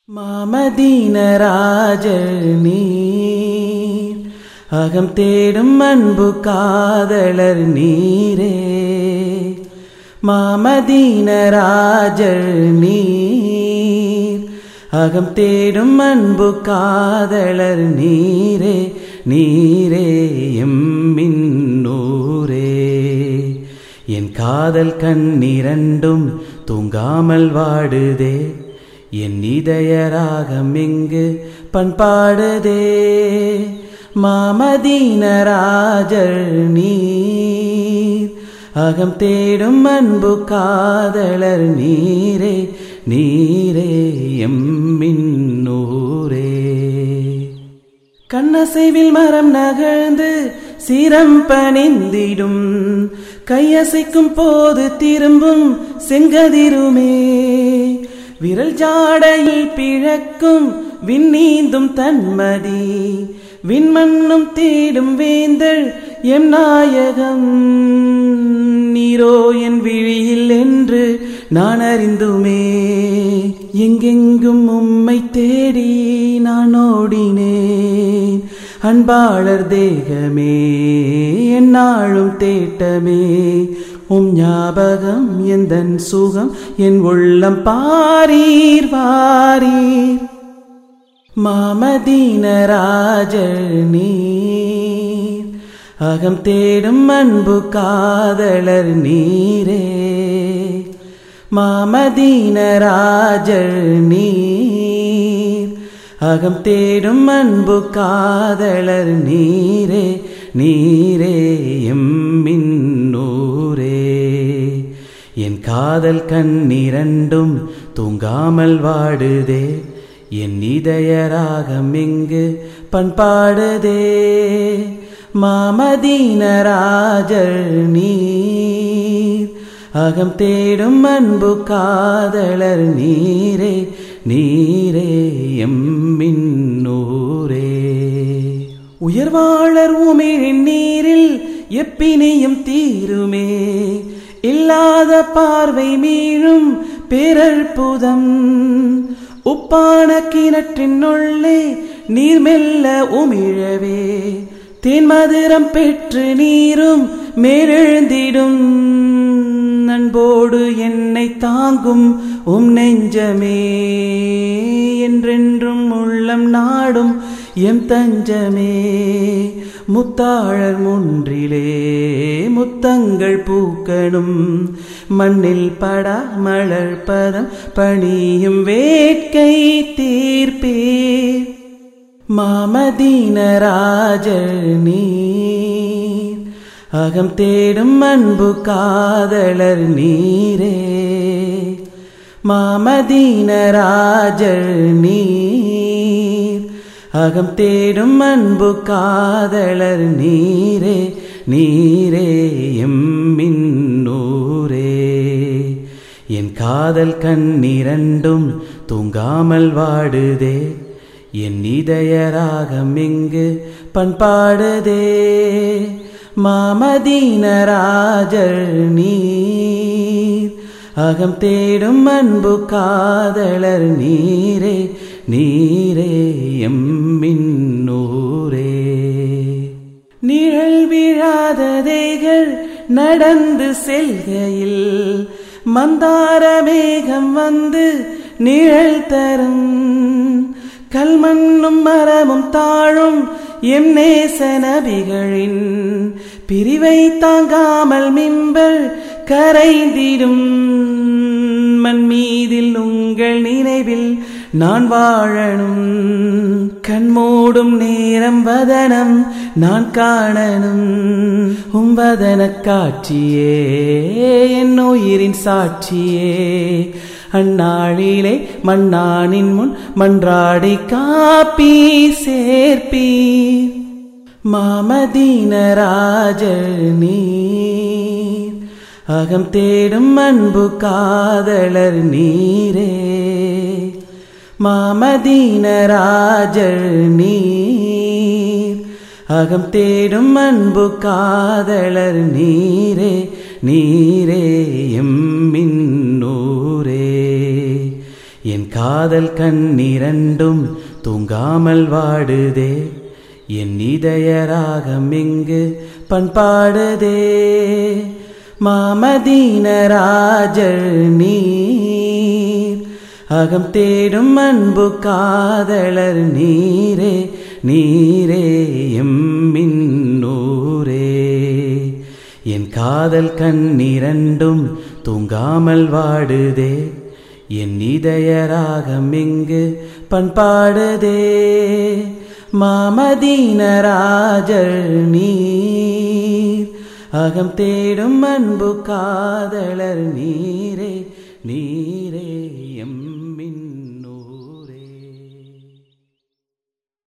மாமதீனராஜர் நீர் அகம் தேடும் அன்பு காதலர் நீரே மாமதீனராஜர் நீர் அகம் தேடும் அன்பு காதலர் நீரே நீரே எம்மின்னூரே என் காதல் கண்ணிரண்டும் தூங்காமல் வாடுதே என் இதயராகம் இங்கு பண்பாடுதே மாமதீனராஜர் நீர் அகம் தேடும் அன்பு காதலர் நீரே நீரே எம்மின்னூரே கண்ணசைவில் மரம் நகர்ந்து சிரம் பணிந்திடும் கையசைக்கும் போது திரும்பும் செங்கதிருமே விரல் ஜாடையில் பிழக்கும் விண்ணீந்தும் தன்மதி விண்மண்ணும் தேடும் வேந்தள் எம் நாயகம் நீரோ என் விழியில் என்று நான் அறிந்துமே எங்கெங்கும் உம்மை தேடி நான் ஓடினேன் அன்பாளர் தேகமே என்னாளும் தேட்டமே உம் ஞாபகம் எந்தன் சுகம் என் உள்ளம் பாரீர் வாரீர் மாமதீனராஜர் நீர் அகம் தேடும் அன்பு காதலர் நீரே மாமதீனராஜர் நீர் அகம் தேடும் அன்பு காதலர் நீரே நீரே எம்மின்னூரே என் காதல் கண்ணிரண்டும் தூங்காமல் வாடுதே என் இதயராகம் இங்கு பண்பாடுதே மாமதீனராஜர் நீர் அகம் தேடும் அன்பு காதலர் நீரே நீரே எம்மின்னூரே உயர்வாளர் உமிழின் நீரில் எப்பினியும் தீருமே இல்லாத பார்வை மீழும் பேரற்புதம் உப்பான கிணற்றின் உள்ளே நீர் மெல்ல உமிழவே தேன் மதுரம் பெற்று நீரும் மேலெழுந்திடும் அன்போடு என்னை தாங்கும் உம் நெஞ்சமே என்றென்றும் உள்ளம் நாடும் எம் தஞ்சமே முத்தாழர் முன்றிலே முத்தங்கள் பூக்கணும் மண்ணில் படா மலர் பதம் பணியும் வேட்கை தீர்ப்பீர் மாமதீனராஜர் நீர் அகம் தேடும் அன்பு காதலர் நீரே மாமதீனராஜர் நீர் அகம் தேடும் அன்பு காதலர் நீரே நீரே எம்மின்னூரே என் காதல் கண்ணிரண்டும் தூங்காமல் வாடுதே என் இதயராகம் இங்கு பண்பாடுதே மாமதீனராஜர் நீர் அகம் தேடும் அன்பு காதலர் நீரே நீரே எம்மின்னூரே நிழல் விழாததைகள் நடந்து செல்கையில் மந்தார மேகம் வந்து நிழல் தரும் கல்மண்ணும் மரமும் தாழும் எம் நேச நபிகளின் பிரிவை தாங்காமல் மிம்பல் கரைந்திடும் மண் மீதில் உங்கள் நினைவில் நான் வாழணும் கண்மூடும் நேரம் வதனம் நான் காணணும் உம்பதன காட்சியே என் உயிரின் சாட்சியே அந்நாளிலே மண்ணானின் முன் மன்றாடி காப்பி சேர்ப்பி மாமதீனராஜர் நீர் அகம் தேடும் அன்பு காதலர் நீரே மாமதீனராஜர் நீர் அகம் தேடும் அன்பு காதலர் நீரே நீரே எம்மின்னூரே என் காதல் கண்ணிரண்டும் தூங்காமல் வாடுதே என் இதய ராகம் இங்கு பண்பாடுதே மாமதீன ராஜர் நீர் அகம் தேடும் அன்பு காதலர் நீரே நீரே எம்மின்னூரே என் காதல் கண்ணிரண்டும் தூங்காமல் வாடுதே என் இதய ராகம் இங்கு பண்பாடுதே மாமதீன ராஜர் நீர் அகம் தேடும் அன்பு காதலர் நீரே நீரே எம்